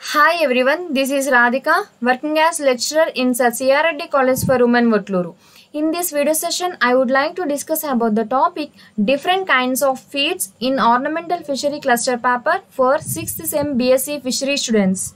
Hi everyone, this is Radhika, working as lecturer in CRD College for Women Vatluru. In this video session, I would like to discuss about the topic different kinds of feeds in ornamental fishery cluster paper for 6th sem BSc fishery students.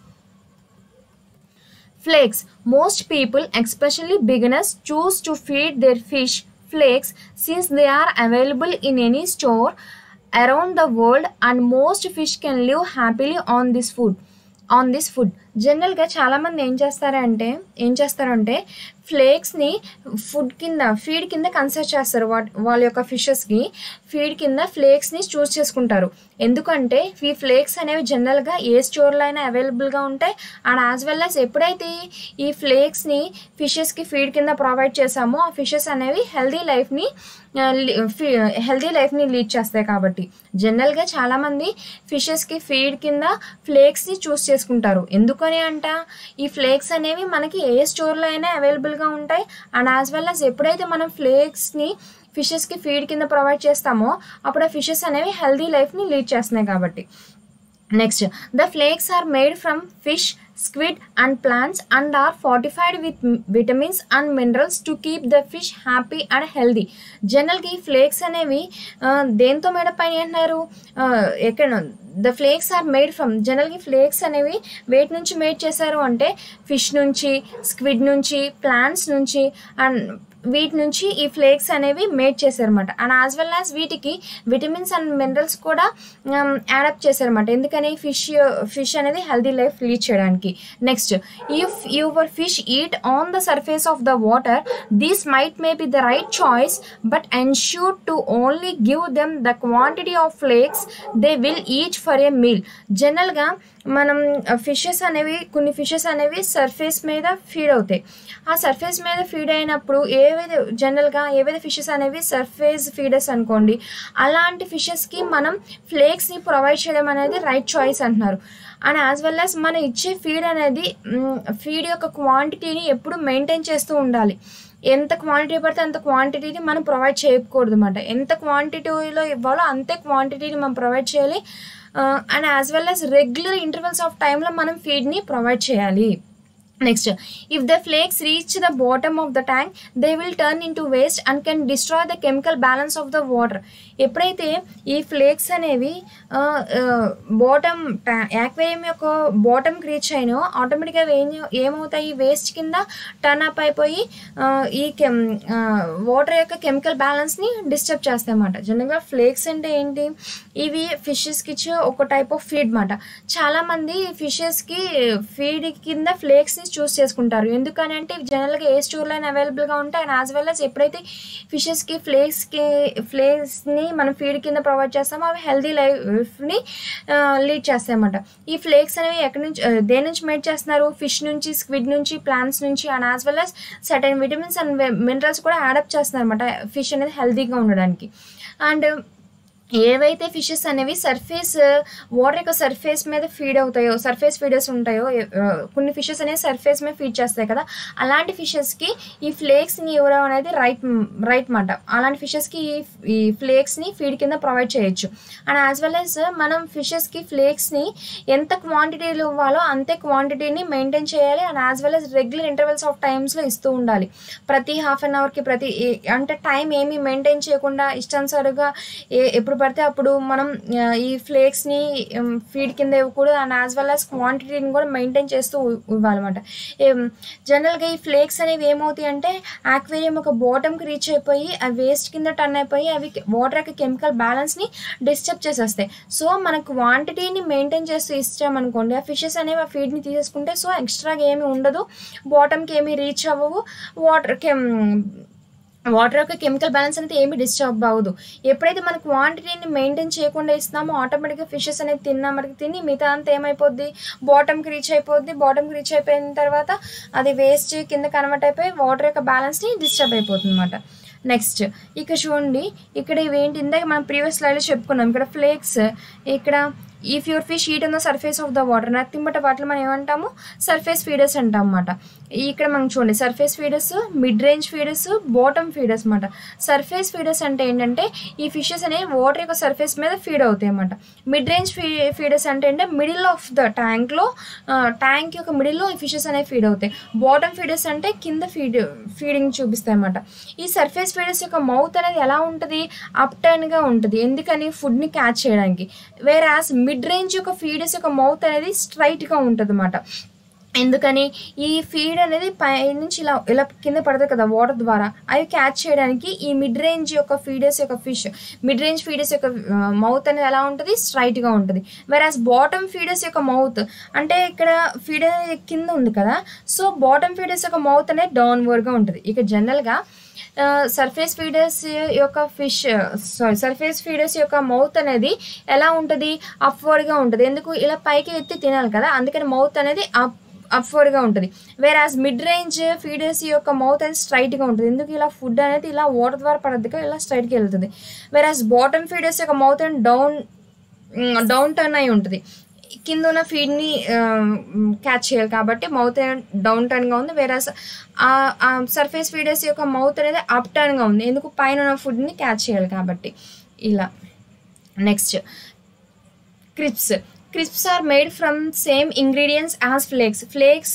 Flakes. Most people, especially beginners, choose to feed their fish flakes since they are available in any store around the world and most fish can live happily on this food. On this food జనరల్గా చాలామంది ఏం చేస్తారంటే ఏం చేస్తారంటే ఫ్లేక్స్ని food కింద feed కింద consider చేస్తారు వా వాళ్ళ యొక్క ఫిషెస్కి ఫీడ్ కింద ఫ్లేక్స్ని చూస్ చేసుకుంటారు ఎందుకంటే ఈ ఫ్లేక్స్ అనేవి జనరల్గా ఏ స్టోర్లో అయినా అవైలబుల్గా ఉంటాయి అండ్ యాజ్ వెల్ యాజ్ ఎప్పుడైతే ఈ ఫ్లేక్స్ని ఫిషెస్కి ఫీడ్ కింద ప్రొవైడ్ చేసామో ఆ ఫిషెస్ అనేవి హెల్దీ లైఫ్ని హెల్దీ లైఫ్ని లీడ్ చేస్తాయి కాబట్టి జనరల్గా చాలామంది ఫిషెస్కి ఫీడ్ కింద ఫ్లేక్స్ని చూస్ చేసుకుంటారు ఎందుకని అంట ఈ ఫ్లేక్స్ అనేవి మనకి ఏ స్టోర్లో అయినా అవైలబుల్గా ఉంటాయి అండ్ యాజ్ వెల్ యాజ్ ఎప్పుడైతే మనం ఫ్లేక్స్ని ఫిషెస్కి ఫీడ్ కింద ప్రొవైడ్ చేస్తామో అప్పుడు ఆ ఫిషెస్ అనేవి హెల్దీ లైఫ్ని లీడ్ చేస్తున్నాయి కాబట్టి next the flakes are made from fish squid and plants and are fortified with vitamins and minerals to keep the fish happy and healthy జనరల్గా ఈ ఫ్లేక్స్ అనేవి దేంతో మేడప్ అయినాయి అంటున్నారు ఎక్కడ the flakes are made from జనరల్గా flakes అనేవి వేటి నుంచి మేడ్ చేశారు అంటే ఫిష్ నుంచి స్క్విడ్ నుంచి ప్లాంట్స్ నుంచి అండ్ వీటి నుంచి ఈ ఫ్లేక్స్ అనేవి మేడ్ చేశారన్నమాట అండ్ యాజ్ వెల్ యాజ్ వీటికి విటమిన్స్ అండ్ మినరల్స్ కూడా యాడప్ చేశారన్నమాట ఎందుకని ఫిష్ ఫిష్ అనేది హెల్దీ లైఫ్ లీడ్ చేయడానికి next if your fish eat on the surface of the water these might may be the right choice but ensure to only give them the quantity of flakes they will each for a meal జనరల్గా మనం fishes అనేవి కొన్ని fishes అనేవి surface మీద feed అవుతాయి ఆ surface మీద feed అయినప్పుడు ఏవైతే జనరల్గా ఏవైతే ఫిషెస్ అనేవి సర్ఫేస్ ఫీడర్స్ అనుకోండి అలాంటి ఫిషెస్కి మనం ఫ్లేక్స్ని ప్రొవైడ్ చేయడం అనేది రైట్ చాయిస్ అంటున్నారు అండ్ యాజ్ వెల్ యాజ్ మనం ఇచ్చే ఫీడ్ అనేది ఫీడ్ యొక్క క్వాంటిటీని ఎప్పుడు మెయింటైన్ చేస్తూ ఉండాలి ఎంత క్వాంటిటీ పడితే అంత క్వాంటిటీని మనం ప్రొవైడ్ చేయకూడదు అనమాట ఎంత క్వాంటిటీలో ఇవ్వాలో అంతే క్వాంటిటీని మనం ప్రొవైడ్ చేయాలి and as well as regular intervals of టైంలో మనం ఫీడ్ని ప్రొవైడ్ చేయాలి next if the flakes reach the bottom of the tank they will turn into waste and can destroy the chemical balance of the water ఎప్పుడైతే ఈ flakes అనేవి bottom aquarium యొక్క బాటమ్కి reach అయినో ఆటోమేటిక్గా ఏం ఏమవుతాయి వేస్ట్ కింద turn up అయిపోయి ఈ కెమ్ వాటర్ యొక్క కెమికల్ బ్యాలెన్స్ని డిస్టర్బ్ చేస్తాయి అన్నమాట జనరల్గా ఫ్లేక్స్ అంటే ఏంటి ఇవి ఫిషెస్కి ఇచ్చే ఒక టైప్ ఆఫ్ ఫీడ్ అనమాట చాలామంది ఫిషెస్కి ఫీడ్ కింద ఫ్లేక్స్ని చూస్ చేసుకుంటారు ఎందుకని అంటే జనరల్గా ఏ స్టోర్లో అయినా అవైలబుల్గా ఉంటాయి అండ్ యాజ్ వెల్ యాజ్ ఎప్పుడైతే ఫిషెస్కి ఫ్లేక్స్కి ఫ్లేక్స్ని మనం ఫీడ్ కింద ప్రొవైడ్ చేస్తామో అవి హెల్దీ లైఫ్ని లీడ్ చేస్తాయన్నమాట ఈ ఫ్లేక్స్ అనేవి ఎక్కడి నుంచి దేని నుంచి మేడ్ చేస్తున్నారు ఫిష్ నుంచి స్క్విడ్ నుంచి ప్లాంట్స్ నుంచి and as well as certain vitamins and minerals కూడా యాడప్ చేస్తున్నారు అనమాట ఫిష్ అనేది హెల్తీగా ఉండడానికి అండ్ ఏవైతే ఫిషెస్ అనేవి సర్ఫేస్ వాటర్ యొక్క సర్ఫేస్ మీద ఫీడ్ అవుతాయో సర్ఫేస్ ఫీడర్స్ ఉంటాయో కొన్ని ఫిషెస్ అనేవి సర్ఫేస్ మీద ఫీడ్ చేస్తాయి కదా అలాంటి ఫిషెస్కి ఈ ఫ్లేక్స్ని ఇవ్వడం అనేది రైట్ రైట్ మాట అలాంటి ఫిషెస్కి ఈ ఫ్లేక్స్ని ఫీడ్ కింద ప్రొవైడ్ చేయొచ్చు అండ్ యాజ్ వెల్ యాజ్ మనం ఫిషెస్కి ఫ్లేక్స్ని ఎంత క్వాంటిటీలో ఇవ్వాలో అంతే క్వాంటిటీని మెయింటైన్ చేయాలి and as well as regular intervals of టైమ్స్లో ఇస్తూ ఉండాలి ప్రతి హాఫ్ అన్ అవర్కి ప్రతి అంటే టైం ఏమీ మెయింటైన్ చేయకుండా ఇష్టానుసారుగా ఏ ఎప్పుడు పడితే అప్పుడు మనం ఈ ఫ్లేక్స్ని ఫీడ్ కింద ఇవ్వకూడదు అండ్ యాజ్ వెల్ యాజ్ క్వాంటిటీని కూడా మెయింటైన్ చేస్తూ ఇవ్వాలన్నమాట జనరల్గా ఈ ఫ్లేక్స్ అనేవి ఏమవుతాయి అంటే ఆక్వేరియం ఒక బాటమ్కి రీచ్ అయిపోయి అవి వేస్ట్ కింద టర్న్ అయిపోయి అవి వాటర్ యొక్క కెమికల్ బ్యాలెన్స్ని డిస్టర్బ్ చేసేస్తాయి సో మన క్వాంటిటీని మెయింటైన్ చేస్తూ ఇచ్చామనుకోండి ఆ ఫిషెస్ అనేవి ఆ ఫీడ్ని తీసేసుకుంటే సో ఎక్స్ట్రాగా ఏమీ ఉండదు బాటమ్కి ఏమీ రీచ్ అవ్వవు వాటర్ వాటర్ యొక్క కెమికల్ బ్యాలెన్స్ అనేది ఏమి డిస్టర్బ్ అవ్వదు ఎప్పుడైతే మన క్వాంటిటీని మెయింటైన్ చేయకుండా ఇస్తామో ఆటోమేటిక్గా ఫిషెస్ అనేది తిన్నా మనకి తిని మిగతా అంతా ఏమైపోద్ది బాటమ్కి రీచ్ అయిపోద్ది బాటమ్కి రీచ్ అయిపోయిన తర్వాత అది వేస్ట్ కింద కన్వర్ట్ అయిపోయి వాటర్ యొక్క బ్యాలెన్స్ని డిస్టర్బ్ అయిపోతుంది అనమాట నెక్స్ట్ ఇక్కడ చూడండి ఇక్కడ ఇవేంటి ఇందాక మనం ప్రీవియస్ స్లైడ్లో చెప్పుకున్నాం ఇక్కడ ఫ్లేక్స్ ఇక్కడ if your fish eat on the surface of the water nothing but వాటిని మనం ఏమంటాము సర్ఫేస్ ఫీడర్స్ అంటాం అన్నమాట ఇక్కడ మనం చూడండి surface feeders mid range feeders bottom feeders అనమాట సర్ఫేస్ ఫీడర్స్ అంటే ఏంటంటే ఈ ఫిషెస్ అనేవి వాటర్ యొక్క సర్ఫేస్ మీద ఫీడ్ అవుతాయి అన్నమాట మిడ్ రేంజ్ ఫీ ఫీడర్స్ అంటే అంటే మిడిల్ ఆఫ్ ద ట్యాంక్లో ట్యాంక్ యొక్క మిడిల్లో ఈ ఫిషెస్ అనేవి ఫీడ్ అవుతాయి బాటమ్ ఫీడర్స్ అంటే కింద ఫీడ్ ఫీడింగ్ చూపిస్తాయి అన్నమాట ఈ సర్ఫేస్ ఫీడర్స్ యొక్క మౌత్ అనేది ఎలా ఉంటుంది అప్ టర్న్గా ఉంటుంది ఎందుకని ఫుడ్ని క్యాచ్ చేయడానికి వేరాస్ మిడ్ రేంజ్ యొక్క ఫీడర్స్ యొక్క మౌత్ అనేది స్ట్రైట్గా ఉంటుంది అన్నమాట ఎందుకని ఈ ఫీడ్ అనేది పై నుంచి ఇలా ఇలా కింద పడుతుంది కదా వాటర్ ద్వారా అవి క్యాచ్ చేయడానికి ఈ మిడ్ రేంజ్ యొక్క ఫీడర్స్ యొక్క ఫిష్ మిడ్ రేంజ్ ఫీడర్స్ యొక్క మౌత్ అనేది ఎలా ఉంటుంది స్ట్రైట్గా ఉంటుంది వెరాస్ బాటమ్ ఫీడర్స్ యొక్క మౌత్ అంటే ఇక్కడ ఫీడర్ కింద ఉంది కదా సో బాటమ్ ఫీడర్స్ యొక్క మౌత్ అనేది డౌన్వర్డ్గా ఉంటుంది ఇక జనరల్గా సర్ఫేస్ ఫీడర్స్ యొక్క ఫిష్ సారీ సర్ఫేస్ ఫీడర్స్ యొక్క మౌత్ అనేది ఎలా ఉంటుంది అప్వర్డ్గా ఉంటుంది ఎందుకు ఇలా పైకి ఎత్తి తినాలి కదా అందుకని మౌత్ అనేది అప్ అప్వర్డ్గా ఉంటుంది వేరాజ్ మిడ్ రేంజ్ ఫీడర్స్ యొక్క మౌత్ అనేది స్ట్రైట్గా ఉంటుంది ఎందుకు ఇలా ఫుడ్ అనేది ఇలా వాటర్ ద్వారా పడద్దుగా ఇలా స్ట్రైట్కి వెళ్తుంది వేరాజ్ బాటమ్ ఫీడర్స్ యొక్క మౌత్ అనేది డౌన్ డౌన్ టర్న్ అయి ఉంటుంది కింద ఉన్న ఫీడ్ని క్యాచ్ చేయాలి కాబట్టి మౌత్ డౌన్ టర్న్గా ఉంది వేరాస్ సర్ఫేస్ ఫీడర్స్ యొక్క మౌత్ అనేది అప్ టర్న్గా ఉంది ఎందుకు పైన ఉన్న ఫుడ్ని క్యాచ్ చేయాలి కాబట్టి ఇలా next crisps crisps are made from same ingredients as flakes flakes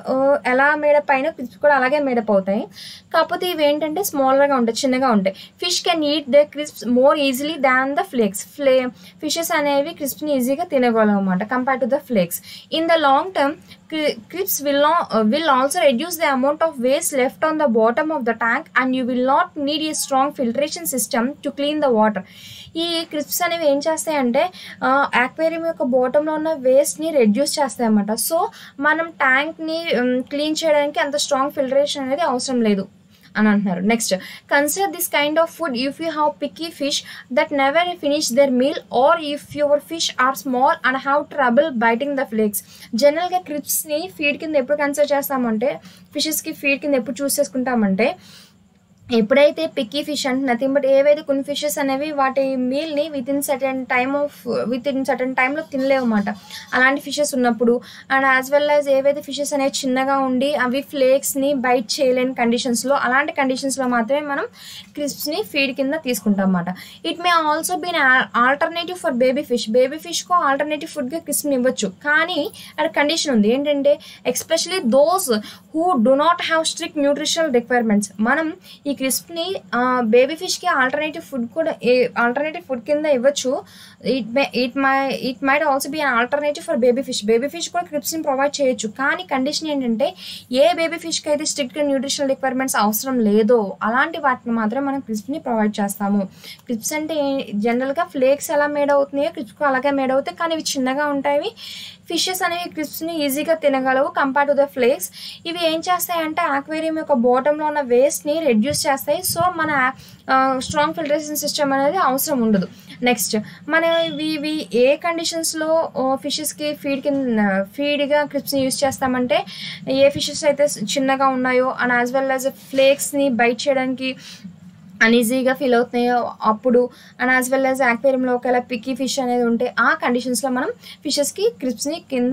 ఎలా మేడప్ అయినా క్రిప్స్ కూడా అలాగే మేడప్ అవుతాయి కాకపోతే ఇవి ఏంటంటే స్మాల్గా ఉంటాయి చిన్నగా ఉంటాయి fish can eat the crisps more easily than the flakes ఫ్లే ఫిషెస్ అనేవి క్రిప్స్ని ఈజీగా తినగలం అనమాట compare to the flakes in the long term crisps will not will also reduce the amount of waste left on the bottom of the tank and you will not need a strong filtration system to clean the water ఈ క్రిప్స్ అనేవి ఏం చేస్తాయంటే aquarium యొక్క బాటంలో ఉన్న వేస్ట్ని reduce చేస్తాయి అన్నమాట సో మనం ట్యాంక్ని క్లీన్ చేయడానికి అంత స్ట్రాంగ్ ఫిల్టరేషన్ అనేది అవసరం లేదు అని అంటున్నారు next consider this kind of food if you have picky fish that never finish their meal or if your fish are small and have trouble biting the flakes జనరల్గా క్రిప్స్ని feed కింద ఎప్పుడు consider చేస్తామంటే ఫిషెస్కి ఫీడ్ కింద ఎప్పుడు choose చేసుకుంటామంటే ఎప్పుడైతే picky fish అంటే నథింగ్ బట్ ఏవైతే కొన్ని ఫిషెస్ అనేవి వాటి మీల్ని within certain time of within certain టైంలో తినలేవు అన్నమాట అలాంటి ఫిషెస్ ఉన్నప్పుడు అండ్ యాజ్ వెల్ యాజ్ ఏవైతే ఫిషెస్ అనేవి చిన్నగా ఉండి అవి ఫ్లేక్స్ని బైట్ చేయలేని కండిషన్స్లో అలాంటి కండిషన్స్లో మాత్రమే మనం క్రిస్ప్స్ని ఫీడ్ కింద తీసుకుంటాం అన్నమాట it may also been alternative for baby fish baby ఫిష్కు ఆల్టర్నేటివ్ ఫుడ్గా క్రిస్ప్ని ఇవ్వచ్చు కానీ అక్కడ కండిషన్ ఉంది ఏంటంటే especially those who do not have strict nutritional requirements మనం ఈ క్రిస్ప్ని బేబీ ఫిష్కి ఆల్టర్నేటివ్ ఫుడ్ కూడా ఆల్టర్నేటివ్ ఫుడ్ కింద ఇవ్వచ్చు it may it my it might also be alternative for baby fish baby fish కూడా క్రిప్స్ని ప్రొవైడ్ చేయొచ్చు కానీ కండిషన్ ఏంటంటే ఏ బేబీ ఫిష్కి అయితే స్ట్రిక్ట్ న్యూట్రిషనల్ రిక్వైర్మెంట్స్ అవసరం లేదో అలాంటి వాటిని మాత్రం మనం క్రిప్స్ని ప్రొవైడ్ చేస్తాము క్రిప్స్ అంటే జనరల్గా ఫ్లేక్స్ ఎలా మేడ్ అవుతున్నాయో క్రిప్స్ అలాగే మేడ్ అవుతాయి కానీ ఇవి చిన్నగా ఉంటాయి ఫిషెస్ అనేవి క్రిప్స్ని ఈజీగా తినగలవు కంపేర్ టు ద ఫ్లేక్స్ ఇవి ఏం చేస్తాయంటే ఆక్వేరియం యొక్క బాటంలో ఉన్న వేస్ట్ని రెడ్యూస్ చేస్తాయి సో మన స్ట్రాంగ్ ఫిల్టరేషన్ సిస్టమ్ అనేది అవసరం ఉండదు నెక్స్ట్ మన ఇవి ఇవి ఏ కండిషన్స్లో ఫిషెస్కి ఫీడ్ కింద ఫీడ్గా క్రిప్స్ని యూస్ చేస్తామంటే ఏ ఫిషెస్ అయితే చిన్నగా ఉన్నాయో అండ్ యాజ్ వెల్ యాజ్ ఫ్లేక్స్ని బైట్ చేయడానికి అన్ఈజీగా ఫీల్ అవుతున్నాయో అప్పుడు అండ్ యాజ్ వెల్ యాజ్ యాక్వేరియంలో ఒకవేళ పిక్కీ ఫిష్ అనేది ఉంటే ఆ కండిషన్స్లో మనం ఫిషెస్కి క్రిప్స్ని కింద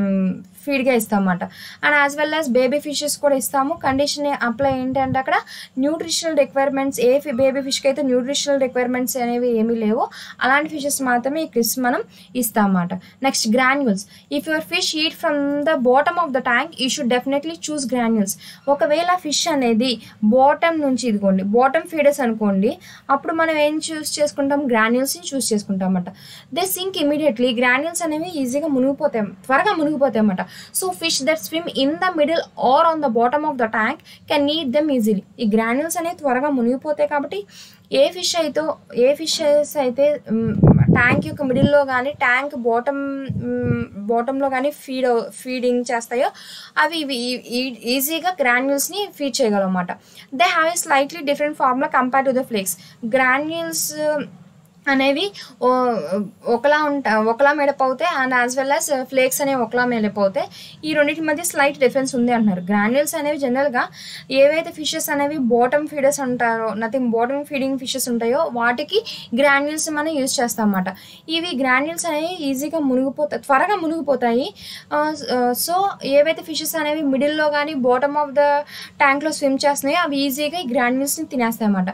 ఫీడ్గా ఇస్తామన్నమాట and as well as baby fishes కూడా ఇస్తాము కండిషన్ అప్లై ఏంటంటే అక్కడ న్యూట్రిషనల్ రిక్వైర్మెంట్స్ ఏ బేబీ ఫిష్కి అయితే న్యూట్రిషనల్ రిక్వైర్మెంట్స్ అనేవి ఏమీ లేవో అలాంటి ఫిషెస్ మాత్రమే ఈ క్రిప్స్ మనం ఇస్తామన్నమాట next granules if your fish eat from the bottom of the tank you should definitely choose granules ఒకవేళ ఫిష్ అనేది బాటమ్ నుంచి ఇదిగోండి బాటమ్ ఫీడర్స్ అనుకోండి అప్పుడు మనం ఏం చూస్ చేసుకుంటాం గ్రాన్యూల్స్ని చూస్ చేసుకుంటాం అన్నమాట దే సింక్ ఇమీడియట్లీ గ్రాన్యూల్స్ అనేవి ఈజీగా మునిగిపోతాయి త్వరగా మునిగిపోతాయి అన్నమాట so fish that swim in the middle or on the bottom of the tank can need them easily ఈ గ్రాన్యూల్స్ అనేవి త్వరగా మునిగిపోతాయి కాబట్టి ఏ ఫిష్ అయితే ఏ ఫిషెస్ అయితే ట్యాంక్ యొక్క మిడిల్లో కానీ ట్యాంక్ బాటమ్ బాటంలో కానీ ఫీడ్ ఫీడింగ్ చేస్తాయో అవి ఇవి ఈజీగా గ్రాన్యూల్స్ని ఫీడ్ చేయగలమాట they have a slightly different formula compare to the flakes granules అనేవి ఓ- ఒకలా ఉంటా ఒకలా మేడప్ అవుతాయి and as well as flakes అనేవి ఒకలా మేడప్ అవుతాయి ఈ రెండింటి మధ్య స్లైట్ డిఫరెన్స్ ఉంది అంటున్నారు గ్రాన్యూల్స్ అనేవి జనరల్గా ఏవైతే ఫిషెస్ అనేవి బాటమ్ ఫీడర్స్ ఉంటారో నథింగ్ బాటమ్ ఫీడింగ్ ఫిషెస్ ఉంటాయో వాటికి గ్రాన్యూల్స్ మనం యూజ్ చేస్తాం అన్నమాట ఇవి గ్రాన్యూల్స్ అనేవి ఈజీగా మునిగిపోతాయి త్వరగా మునిగిపోతాయి సో ఏవైతే ఫిషెస్ అనేవి మిడిల్లో కానీ బాటమ్ ఆఫ్ ద ట్యాంక్లో స్విమ్ చేస్తున్నాయో అవి ఈజీగా ఈ గ్రాన్యూల్స్ని తినేస్తాయి అన్నమాట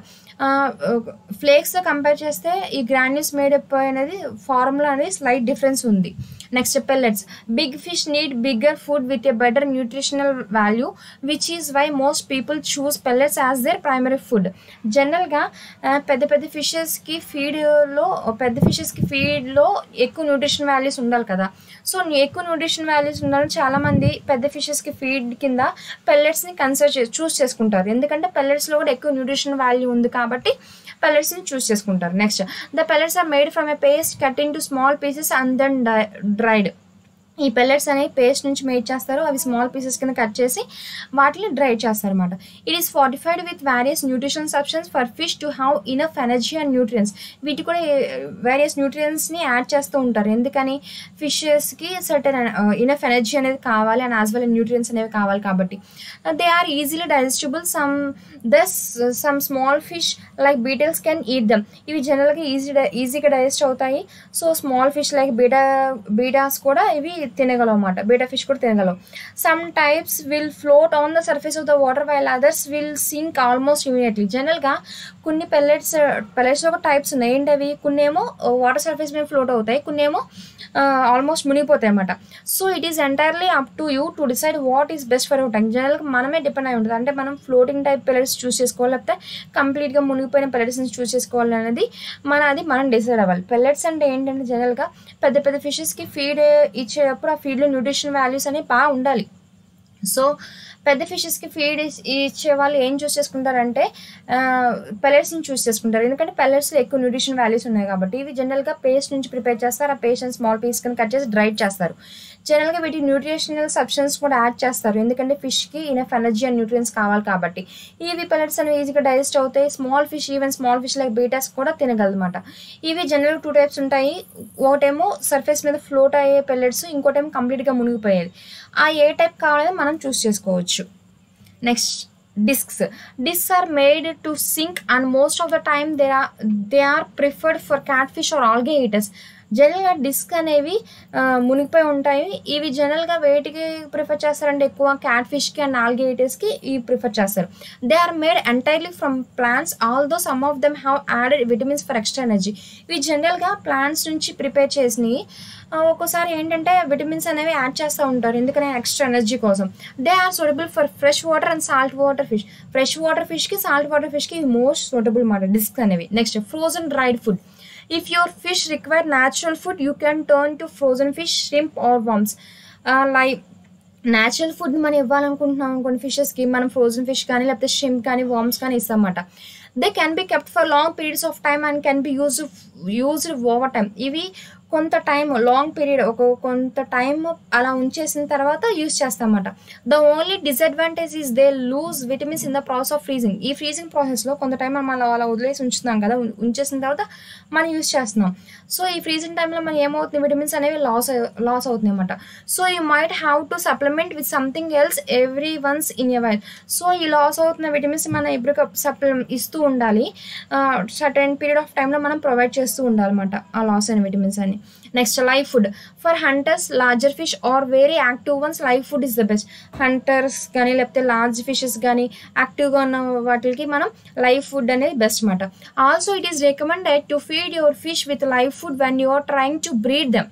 ఫ్లేక్స్తో కంపేర్ చేస్తే ఈ గ్రాన్యూల్స్ మేడప్ అనేది ఫార్ములా అనేది స్లైట్ డిఫరెన్స్ ఉంది next pellets big fish need bigger food with a better nutritional value which is why most people choose pellets as their primary food జనరల్గా పెద్ద పెద్ద ఫిషెస్కి ఫీడ్లో పెద్ద ఫిషెస్కి ఫీడ్లో ఎక్కువ న్యూట్రిషన్ వాల్యూస్ ఉండాలి కదా సో ఎక్కువ న్యూట్రిషన్ వాల్యూస్ ఉండాలని చాలామంది పెద్ద ఫిషెస్కి ఫీడ్ కింద పెల్లెట్స్ని కన్సిడర్ చేసి చూస్ చేసుకుంటారు ఎందుకంటే పెల్లెట్స్లో కూడా ఎక్కువ న్యూట్రిషన్ వాల్యూ ఉంది కాబట్టి పెల్లెట్స్ని చూస్ చేసుకుంటారు next the pellets are made from a paste cut into small pieces and then dried ఈ పెల్లెట్స్ అనేవి పేస్ట్ నుంచి మేడ్ చేస్తారు అవి స్మాల్ పీసెస్ కింద కట్ చేసి వాటిని డ్రై చేస్తారు అనమాట it is fortified with various nutrition substance for fish to have enough energy and nutrients వీటి కూడా వేరియస్ న్యూట్రియన్స్ని యాడ్ చేస్తూ ఉంటారు ఎందుకని ఫిషెస్కి సర్టన్ ఇనఫ్ ఎనర్జీ అనేది కావాలి అండ్ యాజ్ వెల్ న్యూట్రియన్స్ అనేవి కావాలి కాబట్టి they are easily digestible some thus some small fish like beetles can eat them ఇవి జనరల్గా ఈజీ ఈజీగా డైజెస్ట్ అవుతాయి so small fish like betta bettas కూడా ఇవి తినగలవు అన్నమాట బీటా ఫిష్ కూడా తినగలవు some types will float on the surface of the water while others will sink almost immediately జనరల్గా కొన్ని పెల్లెట్స్ పెల్లెట్స్లో ఒక టైప్స్ ఉన్నాయి ఏంటి అవి కొన్ని ఏమో వాటర్ సర్ఫేస్ మీద ఫ్లోట్ అవుతాయి కొన్ని ఏమో ఆల్మోస్ట్ మునిగిపోతాయి అనమాట so it is entirely up to you to decide what is best for our time జనరల్గా మనమే డిపెండ్ అయి ఉంటుంది అంటే మనం ఫ్లోటింగ్ టైప్ పెల్లెట్స్ చూస్ చేసుకోవాలి లేకపోతే కంప్లీట్గా మునిగిపోయిన పెల్లెట్స్ని చూస్ చేసుకోవాలి అనేది మన అది మనం డిసైడ్ అవ్వాలి పెల్లెట్స్ అంటే ఏంటంటే జనరల్గా పెద్ద పెద్ద ఫిషెస్కి ఫీడ్ ఇచ్చేటప్పుడు ఆ ఫీడ్లో న్యూట్రిషన్ వాల్యూస్ అనేవి బాగా ఉండాలి సో పెద్ద ఫిషెస్కి ఫీడ్ ఇచ్చే వాళ్ళు ఏం చూస్ చేసుకుంటారంటే పెల్లెట్స్ని చూస్ చేసుకుంటారు ఎందుకంటే పెల్లెట్స్లో ఎక్కువ న్యూట్రిషన్ వాల్యూస్ ఉన్నాయి కాబట్టి ఇవి జనరల్గా పేస్ట్ నుంచి ప్రిపేర్ చేస్తారు ఆ పేస్ట్ స్మాల్ పీస్ కింద కట్ చేసి డ్రైడ్ చేస్తారు జనరల్గా వీటి న్యూట్రిషనల్ సబ్స్టెన్స్ కూడా యాడ్ చేస్తారు ఎందుకంటే ఫిష్కి ఇనఫ్ ఎనర్జీ అండ్ న్యూట్రియన్స్ కావాలి కాబట్టి ఇవి పెల్లెట్స్ అనేవి ఈజీగా డైజెస్ట్ అవుతాయి small fish even small fish like bettas కూడా తినగలదన్నమాట ఇవి జనరల్ టూ టైప్స్ ఉంటాయి ఒకటేమో సర్ఫేస్ మీద ఫ్లోట్ అయ్యే పెల్లెట్స్ ఇంకోటేమో కంప్లీట్గా మునిగిపోయేది ఆ ఏ టైప్ కావాలో మనం చూస్ చేసుకోవచ్చు next discs discs are made to sink and most of the time they are they are preferred for catfish or algae eaters జనరల్గా డిస్క్ అనేవి ఆ, మునిగిపోయి ఉంటాయి ఇవి జనరల్గా వేటికి ప్రిఫర్ చేస్తారంటే ఎక్కువ క్యాట్ ఫిష్కి అండ్ ఆల్గేటర్స్కి ఇవి ప్రిఫర్ చేస్తారు they are made entirely from plants although some of them have added vitamins for extra energy ఇవి జనరల్గా ప్లాంట్స్ నుంచి ప్రిపేర్ చేసినవి ఆ, ఒక్కోసారి ఏంటంటే విటమిన్స్ అనేవి యాడ్ చేస్తూ ఉంటారు ఎందుకని ఎక్స్ట్రా ఎనర్జీ కోసం they are suitable for fresh water and salt water fish fresh water ఫిష్కి సాల్ట్ వాటర్ ఫిష్కి మోస్ట్ సూటబుల్ మాట డిస్క్ అనేవి next frozen dried food if your fish require natural food you can turn to frozen fish shrimp or worms like natural food మనం ఇవ్వాలనుకుంటున్నాం కొన్ని ఫిషెస్కి మనం frozen fish కానీ లేకపోతే షింప్ కానీ వామ్స్ కానీ ఇస్తామన్నమాట they can be kept for long periods of time and can be use used over time ఇవి కొంత టైం లాంగ్ పీరియడ్ ఒక కొంత టైం అలా ఉంచేసిన తర్వాత యూజ్ చేస్తామన్నమాట the only disadvantage is they lose vitamins in the process of freezing ఈ freezing ప్రాసెస్లో కొంత టైం మనం అలా అలా వదిలేసి ఉంచుతున్నాం కదా ఉం- ఉంచేసిన తర్వాత మనం యూజ్ చేస్తున్నాం సో ఈ ఫ్రీజింగ్ టైంలో మనం ఏమవుతుంది విటమిన్స్ అనేవి లాస్ లాస్ అవుతుంది అనమాట so you might have to supplement with something else every once in a while so ఈ లాస్ అవుతున్న విటమిన్స్ మనం ఎప్పుడు సప్లి ఇస్తూ ఉండాలి సర్టెన్ పీరియడ్ ఆఫ్ టైంలో మనం ప్రొవైడ్ చేస్తూ ఉండాలన్నమాట ఆ లాస్ అయిన విటమిన్స్ అని next live food for hunters larger fish are very active ones live food is the best hunters కానీ లేకపోతే లార్జ్ ఫిషెస్ కానీ యాక్టివ్గా ఉన్న వాటికి మనం లైవ్ ఫుడ్ అనేది బెస్ట్ అనమాట also it is recommended to feed your fish with live food when you are trying to breed them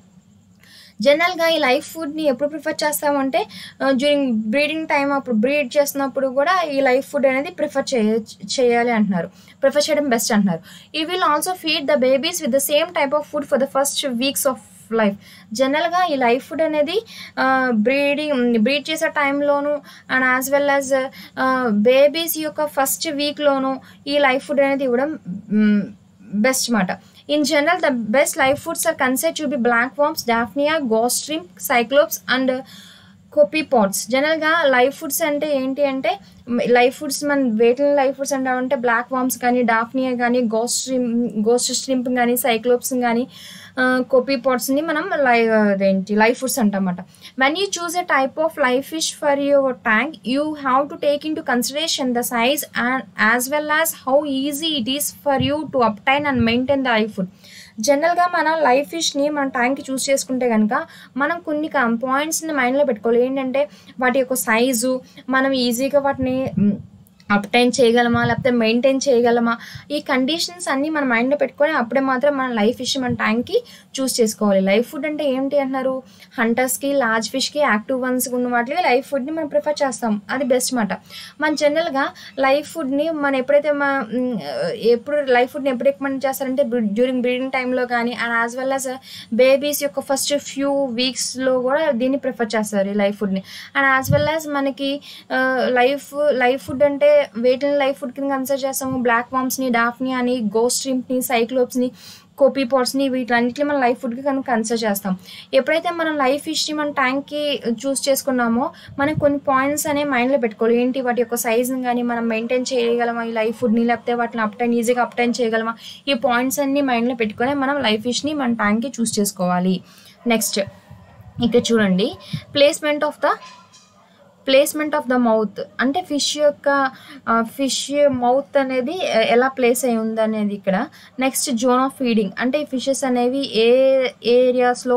జనరల్గా ఈ లైఫ్ ఫుడ్ని ఎప్పుడు ప్రిఫర్ చేస్తామంటే డ్యూరింగ్ బ్రీడింగ్ టైం అప్పుడు బ్రీడ్ చేస్తున్నప్పుడు కూడా ఈ లైఫ్ ఫుడ్ అనేది ప్రిఫర్ చేయ చేయాలి అంటున్నారు ప్రిఫర్ చేయడం బెస్ట్ అంటున్నారు we will also feed the babies with the same type of food for the first weeks of life జనరల్గా ఈ లైఫ్ ఫుడ్ అనేది బ్రీడింగ్ బ్రీడ్ చేసే టైంలోను and as well as babies యొక్క ఫస్ట్ వీక్లోను ఈ లైఫ్ ఫుడ్ అనేది ఇవ్వడం బెస్ట్ మాట in general the best life foods are consider to be black worms daphnia ghost shrimp cyclops and copepods జనరల్గా లైవ్ ఫుడ్స్ అంటే ఏంటి అంటే లైవ్ ఫుడ్స్ మన వేటిని లైవ్ ఫుడ్స్ అంటామంటే బ్లాక్ వామ్స్ కానీ డాఫ్నియా కానీ గోస్ట్ స్ట్రిమ్ గోస్ట్ స్ట్రింప్ కానీ సైక్లోప్స్ కానీ కోపీ పాట్స్ని మనం లైవ్ అదేంటి లైవ్ ఫుడ్స్ అంటామన్నమాట when you choose a type of live fish for your tank you have to take into consideration the size and as well as how easy it is for you to obtain and maintain the live food జనరల్గా మనం live ఫిష్ని మన ట్యాంక్కి చూస్ చేసుకుంటే కనుక మనం కొన్ని పాయింట్స్ని మైండ్లో పెట్టుకోవాలి ఏంటంటే వాటి యొక్క సైజు మనం ఈజీగా వాటిని మ్, అప్టైన్ చేయగలమా లేకపోతే మెయింటైన్ చేయగలమా ఈ కండిషన్స్ అన్నీ మన మైండ్లో పెట్టుకొని అప్పుడే మాత్రం మన లైఫ్ ఫిష్ మన ట్యాంక్కి చూస్ చేసుకోవాలి లైఫ్ ఫుడ్ అంటే ఏంటి అంటున్నారు హంటర్స్కి లార్జ్ ఫిష్కి యాక్టివ్ వన్స్ ఉన్న వాటికి లైఫ్ ఫుడ్ని మనం ప్రిఫర్ చేస్తాం అది బెస్ట్ మాట మన జనరల్గా లైఫ్ ఫుడ్ని మనం ఎప్పుడైతే మా మ్, ఎప్పుడు లైఫ్ ఫుడ్ని ఎప్పుడు రికమెండ్ చేస్తారంటే డ్యూరింగ్ బ్రీడింగ్ టైంలో కానీ and as well as babies యొక్క ఫస్ట్ ఫ్యూ వీక్స్లో కూడా దీన్ని ప్రిఫర్ చేస్తారు ఈ లైఫ్ ఫుడ్ని అండ్ యాజ్ వెల్ యాజ్ మనకి లైఫ్ లైఫ్ ఫుడ్ అంటే వేటిని లైఫ్ ఫుడ్ కింద కన్సిడర్ చేస్తాము బ్లాక్ వామ్స్ని డాఫ్ని అని గోస్ట్ స్ట్రింప్ని సైక్లోప్స్ని కోపీ పాట్స్ని వీటన్నిటిని మనం లైఫ్ ఫుడ్కి కనుక కన్సిడర్ చేస్తాం ఎప్పుడైతే మనం లైఫ్ ఫిష్ని మన ట్యాంక్కి చూస్ చేసుకున్నామో మనం కొన్ని పాయింట్స్ అనే మైండ్లో పెట్టుకోవాలి ఏంటి వాటి యొక్క సైజ్ని కానీ మనం మెయింటైన్ చేయగలమా ఈ లైఫ్ ఫుడ్ని లేకపోతే వాటిని అప్టైన్ ఈజీగా అప్టైన్ చేయగలమా ఈ పాయింట్స్ అన్ని మైండ్లో పెట్టుకొని మనం లైఫ్ ఫిష్ని మన ట్యాంక్కి చూస్ చేసుకోవాలి నెక్స్ట్ ఇక్కడ చూడండి placement of the placement of the mouth అంటే ఫిష్ యొక్క ఫిష్ మౌత్ అనేది ఎ- ఎలా ప్లేస్ అయి ఉంది అనేది ఇక్కడ నెక్స్ట్ జోన్ ఆఫ్ ఫీడింగ్ అంటే ఈ ఫిషెస్ అనేవి ఏ ఏరియాస్లో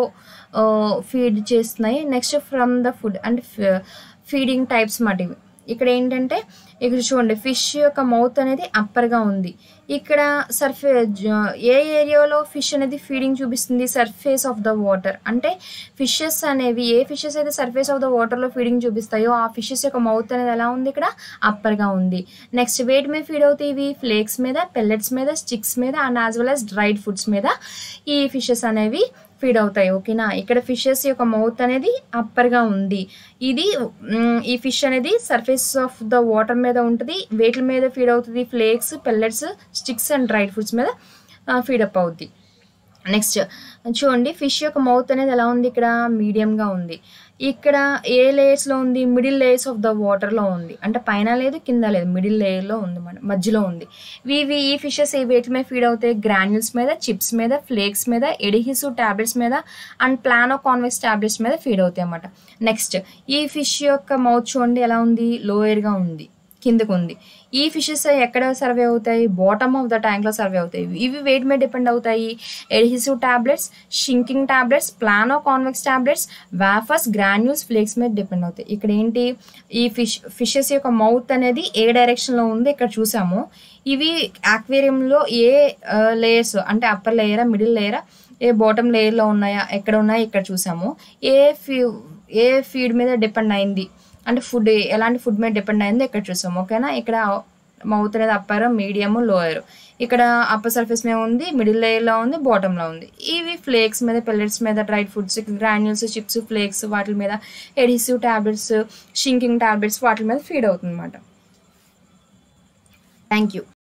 ఫీడ్ చేస్తున్నాయి నెక్స్ట్ ఫ్రమ్ ద ఫుడ్ అంటే ఫీడింగ్ టైప్స్ మాట ఇవి ఇక్కడ ఏంటంటే ఇక్కడ చూడండి ఫిష్ యొక్క మౌత్ అనేది అప్పర్గా ఉంది ఇక్కడ సర్ఫే జ- ఏ ఏరియాలో ఫిష్ అనేది ఫీడింగ్ చూపిస్తుంది సర్ఫేస్ ఆఫ్ ద వాటర్ అంటే ఫిషెస్ అనేవి ఏ ఫిషెస్ అయితే సర్ఫేస్ ఆఫ్ ద వాటర్లో ఫీడింగ్ చూపిస్తాయో ఆ ఫిషెస్ యొక్క మౌత్ అనేది ఎలా ఉంది ఇక్కడ అప్పర్గా ఉంది నెక్స్ట్ వేటి మీద ఫీడ్ అవుతాయి ఇవి ఫ్లేక్స్ మీద పెల్లెట్స్ మీద స్టిక్స్ మీద and as well as dried foods మీద ఈ ఫిషెస్ అనేవి ఫీడ్ అవుతాయి ఓకేనా ఇక్కడ ఫిషెస్ యొక్క మౌత్ అనేది అప్పర్గా ఉంది ఇది మ్, ఈ ఫిష్ అనేది సర్ఫేస్ ఆఫ్ ద వాటర్ మీద ఉంటుంది వేటి మీద ఫీడ్ అవుతుంది flakes pellets sticks and dried foods మీద ఫీడ్ అప్ అవుద్ది నెక్స్ట్ చూడండి ఫిష్ యొక్క మౌత్ అనేది ఎలా ఉంది ఇక్కడ మీడియంగా ఉంది ఇక్కడ ఏ లేయర్స్లో ఉంది మిడిల్ లేయర్స్ ఆఫ్ ద వాటర్లో ఉంది అంటే పైన లేదు కింద లేదు మిడిల్ లేయర్లో ఉంది మన మధ్యలో ఉంది ఇవి ఈ ఫిషెస్ ఏ వేటి మీద ఫీడ్ అవుతాయి గ్రాన్యూల్స్ మీద చిప్స్ మీద ఫ్లేక్స్ మీద ఎడిహిసు టాబ్లెట్స్ మీద అండ్ ప్లానో కాన్వెక్స్ టాబ్లెట్స్ మీద ఫీడ్ అవుతాయి అన్నమాట నెక్స్ట్ ఈ ఫిష్ యొక్క మౌత్ చూడండి ఎలా ఉంది లోయర్గా ఉంది కిందకు ఉంది ఈ ఫిషెస్ ఎక్కడ సర్వే అవుతాయి బాటమ్ ఆఫ్ ద ట్యాంక్లో సర్వే అవుతాయి ఇవి వెయిట్ మీద డిపెండ్ అవుతాయి adhesive tablets sinking tablets plano convex tablets wafers granules flakes మీద డిపెండ్ అవుతాయి ఇక్కడ ఏంటి ఈ ఫిష్ ఫిషెస్ యొక్క మౌత్ అనేది ఏ డైరెక్షన్లో ఉంది ఇక్కడ చూసాము ఇవి ఆక్వేరియంలో ఏ లేయర్స్ అంటే అప్పర్ లేయరా మిడిల్ లేయరా ఏ బాటమ్ లేయర్లో ఉన్నాయా ఎక్కడ ఉన్నాయా ఇక్కడ చూసాము ఏ ఫీ ఏ ఫీడ్ మీద డిపెండ్ అయింది అంటే ఫుడ్ ఎలాంటి ఫుడ్ మీద డిపెండ్ అయిందో ఇక్కడ చూసాం ఓకేనా ఇక్కడ మౌత్ అనేది అప్పర్ మీడియం లోయర్ ఇక్కడ అప్పర్ సర్ఫేస్ మీద ఉంది మిడిల్ లేయర్లో ఉంది బాటంలో ఉంది ఇవి ఫ్లేక్స్ మీద పెల్లెట్స్ మీద dried foods granules chips flakes వాటి మీద ఎడిసివ్ టాబ్లెట్స్ షింకింగ్ టాబ్లెట్స్ వాటి మీద ఫీడ్ అవుతుంది అనమాట థ్యాంక్ యూ